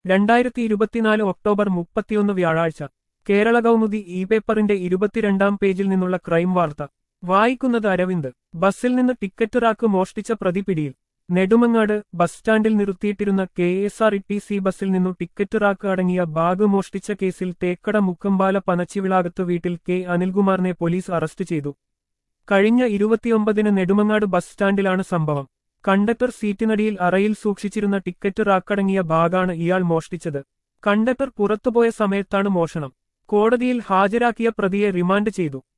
രണ്ടായിരത്തി ഇരുപത്തിനാല് ഒക്ടോബർ മുപ്പത്തിയൊന്ന് വ്യാഴാഴ്ച കേരള കൗമുദി ഇ പേപ്പറിന്റെ ഇരുപത്തിരണ്ടാം പേജിൽ നിന്നുള്ള ക്രൈം വാർത്ത വായിക്കുന്നത് അരവിന്ദ് ബസ്സിൽ നിന്ന് ടിക്കറ്റ് റാക്ക് മോഷ്ടിച്ച പ്രതി പിടിയിൽ നെടുമങ്ങാട് ബസ് സ്റ്റാൻഡിൽ നിർത്തിയിട്ടിരുന്ന K S R T C ബസ്സിൽ നിന്നു ടിക്കറ്റ് റാക്ക് അടങ്ങിയ ബാഗ് മോഷ്ടിച്ച കേസിൽ തേക്കട മുക്കമ്പാല പനച്ചിവിളാകത്ത് വീട്ടിൽ കെ അനിൽകുമാറിനെ പോലീസ് അറസ്റ്റ് ചെയ്തു കഴിഞ്ഞ ഇരുപത്തിയൊമ്പതിന് നെടുമങ്ങാട് ബസ് സ്റ്റാൻഡിലാണ് സംഭവം കണ്ടക്ടർ സീറ്റിനടിയിൽ അറയിൽ സൂക്ഷിച്ചിരുന്ന ടിക്കറ്റ് റാക്കടങ്ങിയ ബാഗാണ് ഇയാൾ മോഷ്ടിച്ചത് കണ്ടക്ടർ പുറത്തുപോയ സമയത്താണ് മോഷണം കോടതിയിൽ ഹാജരാക്കിയ പ്രതിയെ റിമാൻഡ് ചെയ്തു